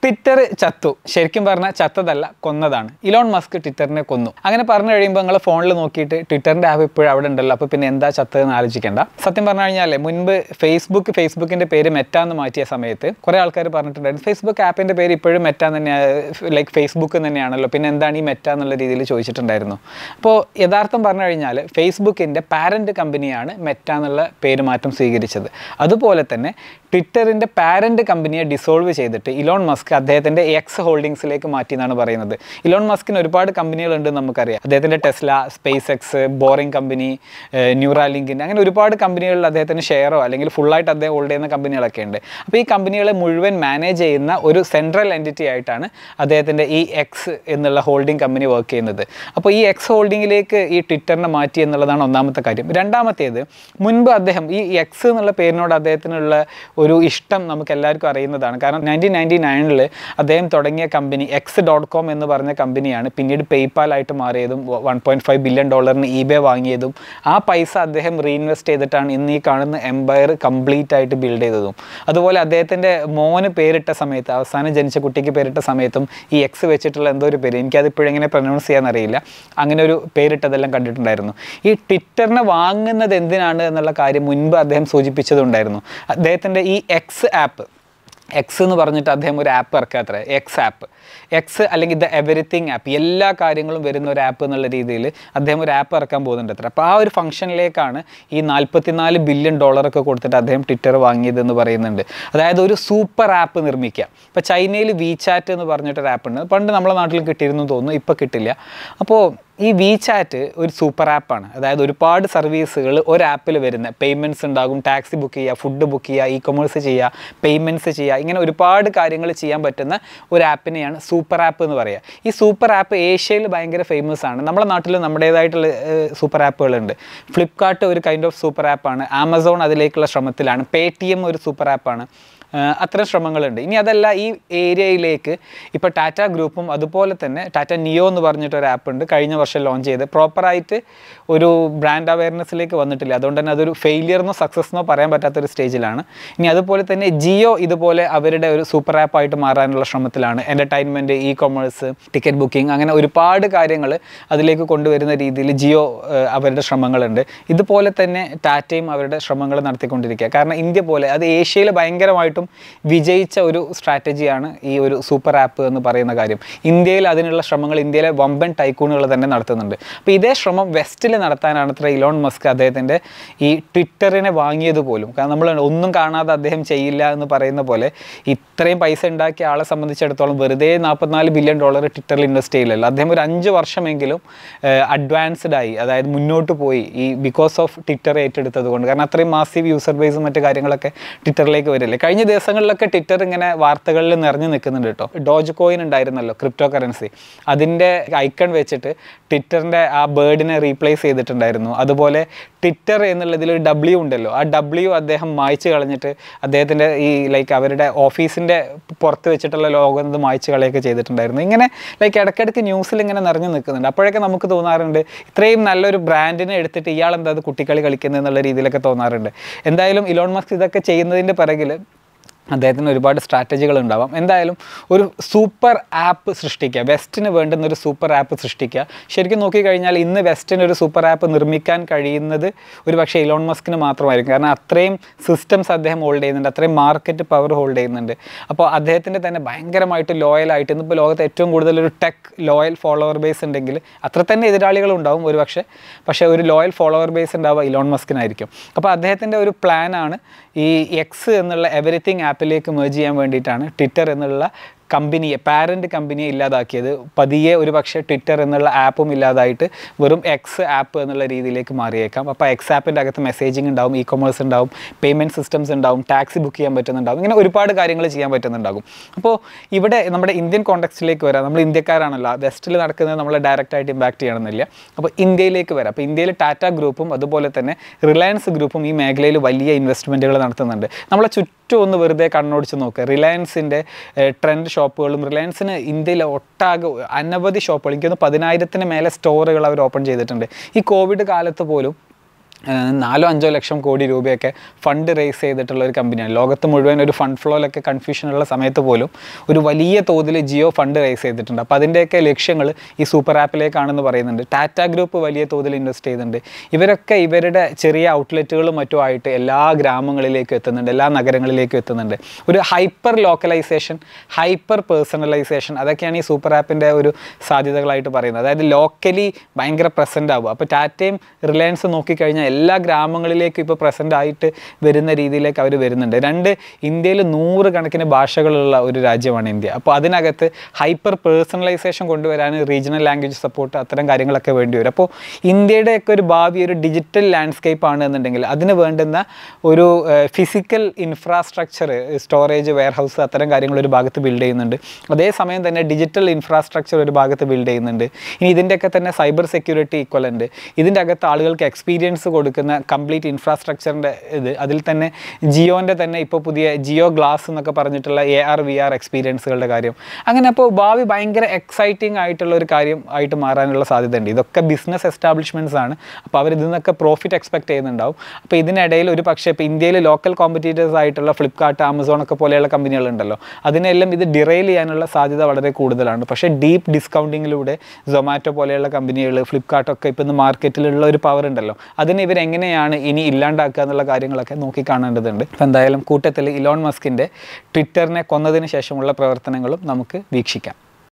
Twitter ചത്തു ശരിക്കും പറഞ്ഞാൽ ചത്തതല്ല കൊന്നതാണ് ഇലോൺ മസ്ക് ട്വിറ്ററിനെ കൊന്നു അങ്ങനെ പറഞ്ഞു കഴിയുമ്പോൾ നിങ്ങൾ ഫോണിൽ നോക്കിയിട്ട് ട്വിറ്ററിൻ്റെ ആപ്പ് ഇപ്പോഴും അവിടെ ഉണ്ടല്ലോ അപ്പോൾ പിന്നെ എന്താ ചത്തതെന്ന് ആലോചിക്കേണ്ട സത്യം പറഞ്ഞു കഴിഞ്ഞാൽ മുൻപ് ഫേസ്ബുക്ക് ഫേസ്ബുക്കിൻ്റെ പേര് മെറ്റ എന്ന് മാറ്റിയ സമയത്ത് കുറേ ആൾക്കാർ പറഞ്ഞിട്ടുണ്ടായിരുന്നു ഫേസ്ബുക്ക് ആപ്പിൻ്റെ പേര് ഇപ്പോഴും മെറ്റ തന്നെയാണ് ലൈക്ക് ഫേസ്ബുക്ക് തന്നെയാണല്ലോ പിന്നെ എന്താണ് ഈ മെറ്റ എന്നുള്ള രീതിയിൽ ചോദിച്ചിട്ടുണ്ടായിരുന്നു അപ്പോൾ യഥാർത്ഥം പറഞ്ഞു കഴിഞ്ഞാൽ ഫേസ്ബുക്കിൻ്റെ പാരൻറ്റ് കമ്പനിയാണ് മെറ്റ എന്നുള്ള പേര് മാറ്റം സ്വീകരിച്ചത് അതുപോലെ തന്നെ ട്വിറ്ററിൻ്റെ പാരൻറ്റ് കമ്പനിയെ ഡിസോൾവ് ചെയ്തിട്ട് ഇലോൺ മസ്ക് അദ്ദേഹത്തിൻ്റെ എക്സ് ഹോൾഡിങ്സിലേക്ക് മാറ്റി എന്നാണ് പറയുന്നത് ഇലോൺ മസ്കിന് ഒരുപാട് കമ്പനികളുണ്ടെന്ന് നമുക്കറിയാം അദ്ദേഹത്തിൻ്റെ Tesla space X boring company ന്യൂറാലിങ്കിൻ്റെ അങ്ങനെ ഒരുപാട് കമ്പനികളിൽ അദ്ദേഹത്തിന് ഷെയറോ അല്ലെങ്കിൽ ഫുള്ളായിട്ട് അദ്ദേഹം ഹോൾഡ് ചെയ്യുന്ന കമ്പനികളൊക്കെ ഉണ്ട് അപ്പോൾ ഈ കമ്പനികളെ മുഴുവൻ മാനേജ് ചെയ്യുന്ന ഒരു സെൻട്രൽ എൻറ്റിറ്റി ആയിട്ടാണ് അദ്ദേഹത്തിൻ്റെ ഈ എക്സ് എന്നുള്ള ഹോൾഡിംഗ് കമ്പനി വർക്ക് ചെയ്യുന്നത് അപ്പോൾ ഈ എക്സ് ഹോൾഡിങ്ങിലേക്ക് ഈ ട്വിറ്ററിനെ മാറ്റി എന്നുള്ളതാണ് ഒന്നാമത്തെ കാര്യം രണ്ടാമത്തേത് മുൻപ് അദ്ദേഹം ഈ എക്സ് എന്നുള്ള പേരിനോട് അദ്ദേഹത്തിനുള്ള ഒരു ഇഷ്ടം നമുക്ക് എല്ലാവർക്കും അറിയുന്നതാണ് കാരണം നയൻറ്റീൻ നയൻറ്റി നയനിൽ അദ്ദേഹം തുടങ്ങിയ കമ്പനി എക്സ് ഡോട്ട് കോം എന്ന് പറഞ്ഞ കമ്പനിയാണ് പിന്നീട് പേയ്പാൽ ആയിട്ട് മാറിയതും വൺ പോയിൻറ്റ് ഫൈവ് ബില്യൺ ഡോളറിന് ഇബേ വാങ്ങിയതും ആ പൈസ അദ്ദേഹം റീഇൻവെസ്റ്റ് ചെയ്തിട്ടാണ് ഇന്ന് ഈ കാണുന്ന എംപയർ കംപ്ലീറ്റ് ആയിട്ട് ബിൽഡ് ചെയ്തതും അതുപോലെ അദ്ദേഹത്തിൻ്റെ മോന് പേരിട്ട സമയത്ത് അവസാനം ജനിച്ച കുട്ടിക്ക് പേരിട്ട സമയത്തും ഈ എക്സ് വെച്ചിട്ടുള്ള എന്തോ ഒരു പേര് എനിക്കത് ഇപ്പോഴെങ്ങനെ പ്രൊനൗൺസ് ചെയ്യാൻ അറിയില്ല അങ്ങനെ ഒരു പേരിട്ടതെല്ലാം കണ്ടിട്ടുണ്ടായിരുന്നു ഈ ട്വിറ്ററിനെ വാങ്ങുന്നത് എന്തിനാണ് എന്നുള്ള കാര്യം മുൻപ് അദ്ദേഹം സൂചിപ്പിച്ചതുണ്ടായിരുന്നു അദ്ദേഹത്തിൻ്റെ ഈ എക്സ് ആപ്പ് എക്സ് എന്ന് പറഞ്ഞിട്ട് അദ്ദേഹം ഒരു ആപ്പ് ഇറക്കാത്ര എക്സ് ആപ്പ് എക്സ് അല്ലെങ്കിൽ ദ എവറിത്തിങ് ആപ്പ് എല്ലാ കാര്യങ്ങളും വരുന്ന ഒരു ആപ്പ് എന്നുള്ള രീതിയിൽ അദ്ദേഹം ഒരു ആപ്പ് ഇറക്കാൻ പോകുന്നുണ്ട് അത്ര അപ്പോൾ ആ ഒരു ഫംഗ്ഷനിലേക്കാണ് ഈ നാൽപ്പത്തിനാല് ബില്യൺ ഡോളറൊക്കെ കൊടുത്തിട്ട് അദ്ദേഹം ട്വിറ്റർ വാങ്ങിയതെന്ന് പറയുന്നുണ്ട് അതായത് ഒരു സൂപ്പർ ആപ്പ് നിർമ്മിക്കുക ഇപ്പോൾ ചൈനയിൽ വീചാറ്റ് എന്ന് പറഞ്ഞിട്ടൊരു ആപ്പ് ഉണ്ട് പണ്ട് നമ്മളെ നാട്ടിൽ കിട്ടിയിരുന്നു എന്ന് തോന്നുന്നു ഇപ്പോൾ കിട്ടില്ല അപ്പോൾ ഈ വീചാറ്റ് ഒരു സൂപ്പർ ആപ്പാണ് അതായത് ഒരുപാട് സർവീസുകൾ ഒരു ആപ്പിൽ വരുന്ന പേയ്മെൻറ്റ്സ് ഉണ്ടാകും ടാക്സി ബുക്ക് ചെയ്യുക ഫുഡ് ബുക്ക് ചെയ്യുക ഇ കൊമേഴ്സ് ചെയ്യുക പേയ്മെൻറ്റ്സ് ചെയ്യുക ഇങ്ങനെ ഒരുപാട് കാര്യങ്ങൾ ചെയ്യാൻ പറ്റുന്ന ഒരു ആപ്പിനെയാണ് സൂപ്പർ ആപ്പ് എന്ന് പറയുക ഈ സൂപ്പർ ആപ്പ് ഏഷ്യയിൽ ഭയങ്കര ഫേമസ് ആണ് നമ്മുടെ നാട്ടിൽ നമ്മുടേതായിട്ടുള്ള സൂപ്പർ ആപ്പുകളുണ്ട് ഫ്ലിപ്കാർട്ട് ഒരു കൈൻഡ് ഓഫ് സൂപ്പർ ആപ്പാണ് ആമസോൺ അതിലേക്കുള്ള ശ്രമത്തിലാണ് പേ ടി എം ഒരു സൂപ്പർ ആപ്പാണ് അത്തരം ശ്രമങ്ങളുണ്ട് ഇനി അതല്ല ഈ ഏരിയയിലേക്ക് ഇപ്പോൾ ടാറ്റ ഗ്രൂപ്പും അതുപോലെ തന്നെ ടാറ്റ നിയോ എന്ന് പറഞ്ഞിട്ടൊരു ആപ്പ് ഉണ്ട് കഴിഞ്ഞ വർഷം ലോഞ്ച് ചെയ്ത് പ്രോപ്പറായിട്ട് ഒരു ബ്രാൻഡ് അവയർനെസ്സിലേക്ക് വന്നിട്ടില്ല അതുകൊണ്ട് തന്നെ അതൊരു ഫെയിലിയർ എന്നോ സക്സസ് എന്നോ പറയാൻ പറ്റാത്തൊരു സ്റ്റേജിലാണ് ഇനി അതുപോലെ തന്നെ ജിയോ ഇതുപോലെ അവരുടെ ഒരു സൂപ്പർ ആപ്പായിട്ട് മാറാനുള്ള ശ്രമത്തിലാണ് entertainment e commerce ticket booking അങ്ങനെ ഒരുപാട് കാര്യങ്ങൾ അതിലേക്ക് കൊണ്ടുവരുന്ന രീതിയിൽ ജിയോ അവരുടെ ശ്രമങ്ങളുണ്ട് ഇതുപോലെ തന്നെ ടാറ്റയും അവരുടെ ശ്രമങ്ങൾ നടത്തിക്കൊണ്ടിരിക്കുക കാരണം ഇന്ത്യ പോലെ അത് ഏഷ്യയിൽ ഭയങ്കരമായിട്ടും വിജയിച്ച ഒരു സ്ട്രാറ്റജിയാണ് ഈ ഒരു സൂപ്പർ ആപ്പ് എന്ന് പറയുന്ന കാര്യം ഇന്ത്യയിൽ അതിനുള്ള ശ്രമങ്ങൾ ഇന്ത്യയിലെ വമ്പൻ ടൈക്കൂണുകൾ തന്നെ നടത്തുന്നുണ്ട് അപ്പോൾ ഇതേ ശ്രമം വെസ്റ്റിൽ നടത്താനാണ് അത്ര ഇലോൺ മസ്ക് അദ്ദേഹത്തിൻ്റെ ഈ ട്വിറ്ററിനെ വാങ്ങിയത് പോലും കാരണം നമ്മൾ ഒന്നും കാണാതെ അദ്ദേഹം ചെയ്യില്ല എന്ന് പറയുന്ന പോലെ ഇത്രയും പൈസ ഉണ്ടാക്കിയ ആളെ സംബന്ധിച്ചിടത്തോളം വെറുതെ നാൽപ്പത്തിനാല് ബില്യൺ ഡോളർ ട്വിറ്ററിൽ ഇൻവെസ്റ്റ് ചെയ്യില്ലല്ലോ അദ്ദേഹം ഒരു അഞ്ച് വർഷമെങ്കിലും അഡ്വാൻസ്ഡ് ആയി അതായത് മുന്നോട്ട് പോയി ഈ ബിക്കോസ് ഓഫ് ട്വിറ്റർ ഏറ്റെടുത്തത് കൊണ്ട് കാരണം അത്രയും മാസീവ് യൂസർ ബേസും മറ്റു കാര്യങ്ങളൊക്കെ ട്വിറ്ററിലേക്ക് വരില്ലേ കഴിഞ്ഞ ദിവസങ്ങളിലൊക്കെ ട്വിറ്റർ ഇങ്ങനെ വാർത്തകളിൽ നിറഞ്ഞു നിൽക്കുന്നുണ്ട് കേട്ടോ ഡോജ് കോയിൻ ഉണ്ടായിരുന്നല്ലോ ക്രിപ്റ്റോ കറൻസി അതിൻ്റെ ഐക്കൺ വെച്ചിട്ട് ട്വിറ്ററിൻ്റെ ആ ബേർഡിനെ റീപ്ലേസ് ചെയ്തിട്ടുണ്ടായിരുന്നു അതുപോലെ ട്വിറ്റർ എന്നുള്ളതിൽ ഒരു ഡബ്ല്യു ഉണ്ടല്ലോ ആ ഡബ്ല്യു അദ്ദേഹം മായ്ച്ചു കളഞ്ഞിട്ട് അദ്ദേഹത്തിൻ്റെ ഈ ലൈക്ക് അവരുടെ ഓഫീസിൻ്റെ പുറത്ത് വെച്ചിട്ടുള്ള ലോകം ഇത് മായ്ച്ചു കളയൊക്കെ ചെയ്തിട്ടുണ്ടായിരുന്നു ഇങ്ങനെ ലൈക്ക് ഇടയ്ക്കിടയ്ക്ക് ന്യൂസിൽ ഇങ്ങനെ നിറഞ്ഞു നിൽക്കുന്നുണ്ട് അപ്പോഴൊക്കെ നമുക്ക് തോന്നാറുണ്ട് ഇത്രയും നല്ലൊരു ബ്രാൻഡിനെ എടുത്തിട്ട് ഇയാൾ എന്താ അത് കുട്ടിക്കളി കളിക്കുന്നത് എന്നുള്ള രീതിയിലൊക്കെ തോന്നാറുണ്ട് എന്തായാലും ഇലോൺ മസ്ക് ഇതൊക്കെ ചെയ്യുന്നതിൻ്റെ പിറകിൽ അദ്ദേഹത്തിന് ഒരുപാട് സ്ട്രാറ്റജികൾ ഉണ്ടാവാം എന്തായാലും ഒരു സൂപ്പർ ആപ്പ് സൃഷ്ടിക്കുക വെസ്റ്റിന് വേണ്ടുന്ന ഒരു സൂപ്പർ ആപ്പ് സൃഷ്ടിക്കുക ശരിക്കും നോക്കിക്കഴിഞ്ഞാൽ ഇന്ന് വെസ്റ്റിന് ഒരു സൂപ്പർ ആപ്പ് നിർമ്മിക്കാൻ കഴിയുന്നത് ഒരു പക്ഷേ ഇലോൺ മസ്കിന് മാത്രമായിരിക്കും കാരണം അത്രയും സിസ്റ്റംസ് അദ്ദേഹം ഹോൾഡ് ചെയ്യുന്നുണ്ട് അത്രയും മാർക്കറ്റ് പവർ ഹോൾഡ് ചെയ്യുന്നുണ്ട് അപ്പോൾ അദ്ദേഹത്തിൻ്റെ തന്നെ ഭയങ്കരമായിട്ട് ലോയലായിട്ട് ഇന്നിപ്പോൾ ലോകത്ത് ഏറ്റവും കൂടുതൽ ഒരു ടെക് ലോയൽ ഫോളോവർ ബേസ് ഉണ്ടെങ്കിൽ അത്ര തന്നെ എതിരാളികൾ ഉണ്ടാവും ഒരു പക്ഷേ പക്ഷേ ഒരു ലോയൽ ഫോളോവർ ബേസ് ഉണ്ടാവുക ഇലോൺ മസ്കിനായിരിക്കും അപ്പോൾ അദ്ദേഹത്തിൻ്റെ ഒരു പ്ലാനാണ് ഈ എക്സ് എന്നുള്ള എവറിത്തിങ് ആപ്പിലേക്ക് മേജ് ചെയ്യാൻ വേണ്ടിയിട്ടാണ് ട്വിറ്റർ എന്നുള്ള കമ്പനിയെ പാരൻറ്റ് കമ്പനിയെ ഇല്ലാതാക്കിയത് പതിയെ ഒരു പക്ഷേ ട്വിറ്റർ എന്നുള്ള ആപ്പും ഇല്ലാതായിട്ട് വെറും എക്സ് ആപ്പ് എന്നുള്ള രീതിയിലേക്ക് മാറിയേക്കാം അപ്പോൾ എക്സ് ആപ്പിൻ്റെ അകത്ത് മെസ്സേജിങ് ഉണ്ടാവും ഇ കൊമേഴ്സ് ഉണ്ടാവും പേയ്മെൻറ്റ് സിസ്റ്റംസ് ഉണ്ടാവും ടാക്സി ബുക്ക് ചെയ്യാൻ പറ്റുന്നുണ്ടാവും ഇങ്ങനെ ഒരുപാട് കാര്യങ്ങൾ ചെയ്യാൻ പറ്റുന്നുണ്ടാകും അപ്പോൾ ഇവിടെ നമ്മുടെ ഇന്ത്യൻ കോണ്ടെക്സ്റ്റിലേക്ക് വരാം നമ്മൾ ഇന്ത്യക്കാരാണല്ലോ വെസ്റ്റിൽ നടക്കുന്നത് നമ്മളെ ഡയറക്റ്റായിട്ട് ഇമ്പാക്റ്റ് ചെയ്യണമെന്നില്ല അപ്പോൾ ഇന്ത്യയിലേക്ക് വരാം അപ്പോൾ ഇന്ത്യയിൽ ടാറ്റ ഗ്രൂപ്പും അതുപോലെ തന്നെ റിലയൻസ് ഗ്രൂപ്പും ഈ മേഖലയിൽ വലിയ ഇൻവെസ്റ്റ്മെൻറ്റുകൾ നടത്തുന്നുണ്ട് നമ്മളെ ചുറ്റും ഒന്ന് വെറുതെ കണ്ണോടിച്ച് നോക്കുക റിലയൻസിൻ്റെ ട്രെൻഡ് ഷോപ്പുകളും റിലയൻസിന് ഇന്ത്യയിൽ ഒട്ടാകെ അനവധി ഷോപ്പുകൾ എനിക്കൊന്ന് പതിനായിരത്തിന് മേലെ സ്റ്റോറുകൾ അവർ ഓപ്പൺ ചെയ്തിട്ടുണ്ട് ഈ കോവിഡ് കാലത്ത് പോലും ഏഹ് നാലോ അഞ്ചോ ലക്ഷം കോടി രൂപയൊക്കെ ഫണ്ട് റേസ് ചെയ്തിട്ടുള്ള ഒരു കമ്പനിയാണ് ലോകത്ത് മുഴുവൻ ഒരു ഫണ്ട് ഫ്ലോയിലൊക്കെ കൺഫ്യൂഷനുള്ള സമയത്ത് പോലും ഒരു വലിയ തോതിൽ ജിയോ ഫണ്ട് റേസ് ചെയ്തിട്ടുണ്ട് അപ്പോൾ അതിൻ്റെയൊക്കെ ലക്ഷ്യങ്ങൾ ഈ സൂപ്പർ ആപ്പിലേക്കാണെന്ന് പറയുന്നുണ്ട് ടാറ്റ ഗ്രൂപ്പ് വലിയ തോതിൽ ഇൻവെസ്റ്റ് ചെയ്യുന്നുണ്ട് ഇവരൊക്കെ ഇവരുടെ ചെറിയ ഔട്ട്ലെറ്റുകളും മറ്റുമായിട്ട് എല്ലാ ഗ്രാമങ്ങളിലേക്കും എത്തുന്നുണ്ട് എല്ലാ നഗരങ്ങളിലേക്കും എത്തുന്നുണ്ട് ഒരു ഹൈപ്പർ ലോക്കലൈസേഷൻ ഹൈപ്പർ പേഴ്സണലൈസേഷൻ അതൊക്കെയാണ് ഈ സൂപ്പർ ആപ്പിൻ്റെ ഒരു സാധ്യതകളായിട്ട് പറയുന്നത് അതായത് ലോക്കലി ഭയങ്കര പ്രസൻ്റ് ആവുക അപ്പോൾ ടാറ്റയും റിലയൻസ് നോക്കിക്കഴിഞ്ഞാൽ എല്ലാ ഗ്രാമങ്ങളിലേക്കും ഇപ്പോൾ പ്രസൻ്റ് ആയിട്ട് വരുന്ന രീതിയിലേക്ക് അവർ വരുന്നുണ്ട് രണ്ട് ഇന്ത്യയിൽ നൂറ് കണക്കിന് ഭാഷകളുള്ള ഒരു രാജ്യമാണ് ഇന്ത്യ അപ്പോൾ അതിനകത്ത് ഹൈപ്പർ പേഴ്സണലൈസേഷൻ കൊണ്ടുവരാൻ റീജിയണൽ ലാംഗ്വേജ് സപ്പോർട്ട് അത്തരം കാര്യങ്ങളൊക്കെ വേണ്ടി വരും അപ്പോൾ ഇന്ത്യയുടെയൊക്കെ ഒരു ഭാവി ഒരു ഡിജിറ്റൽ ലാൻഡ്സ്കേപ്പ് ആണ് എന്നുണ്ടെങ്കിൽ അതിന് വേണ്ടുന്ന ഒരു ഫിസിക്കൽ ഇൻഫ്രാസ്ട്രക്ചർ സ്റ്റോറേജ് വെയർഹൗസ് അത്തരം കാര്യങ്ങൾ ഒരു ഭാഗത്ത് ബിൽഡ് ചെയ്യുന്നുണ്ട് അതേസമയം തന്നെ ഡിജിറ്റൽ ഇൻഫ്രാസ്ട്രക്ചർ ഒരു ഭാഗത്ത് ബിൽഡ് ചെയ്യുന്നുണ്ട് ഇനി ഇതിൻ്റെയൊക്കെ തന്നെ സൈബർ സെക്യൂരിറ്റി ഈക്വലൻ്റ് ഇതിൻ്റെ അകത്ത് ആളുകൾക്ക് എക്സ്പീരിയൻസ് കൊടുക്കുന്ന കംപ്ലീറ്റ് ഇൻഫ്രാസ്ട്രക്ചറിൻ്റെ ഇത് അതിൽ തന്നെ ജിയോൻ്റെ തന്നെ ഇപ്പോൾ പുതിയ ജിയോ ഗ്ലാസ് എന്നൊക്കെ പറഞ്ഞിട്ടുള്ള എ ആർ വി ആർ എക്സ്പീരിയൻസുകളുടെ കാര്യം അങ്ങനെ അപ്പോൾ ഭാവി ഭയങ്കര എക്സൈറ്റിംഗ് ആയിട്ടുള്ള ഒരു കാര്യം ആയിട്ട് മാറാനുള്ള സാധ്യതയുണ്ട് ഇതൊക്കെ ബിസിനസ് എസ്റ്റാബ്ലിഷ്മെൻറ്റ്സ് ആണ് അപ്പോൾ അവർ ഇതിൽ നിന്നൊക്കെ പ്രോഫിറ്റ് എക്സ്പെക്ട് ചെയ്യുന്നുണ്ടാവും അപ്പോൾ ഇതിനിടയിൽ ഒരു പക്ഷേ ഇപ്പോൾ ഇന്ത്യയിൽ ലോക്കൽ കോമ്പറ്റീറ്റേഴ്സ് ആയിട്ടുള്ള ഫ്ലിപ്കാർട്ട് ആമസോൺ ഒക്കെ പോലെയുള്ള കമ്പനികളുണ്ടല്ലോ അതിനെല്ലാം ഇത് ഡിറൈൽ ചെയ്യാനുള്ള സാധ്യത വളരെ കൂടുതലാണ് പക്ഷേ ഡീപ്പ് ഡിസ്കൗണ്ടിങ്ങിലൂടെ സൊമാറ്റോ പോലെയുള്ള കമ്പനികൾ ഫ്ലിപ്കാർട്ടൊക്കെ ഇപ്പോൾ ഇന്ന് മാർക്കറ്റിലുള്ള ഒരു പവർ ഉണ്ടല്ലോ അതിനെ ഇവരെങ്ങനെയാണ് ഇനി ഇല്ലാണ്ടാക്കുക എന്നുള്ള കാര്യങ്ങളൊക്കെ നോക്കി കാണേണ്ടതുണ്ട് അപ്പോൾ എന്തായാലും കൂട്ടത്തിൽ ഇലോൺ മസ്കിൻ്റെ ട്വിറ്ററിനെ കൊന്നതിന് ശേഷമുള്ള പ്രവർത്തനങ്ങളും നമുക്ക് വീക്ഷിക്കാം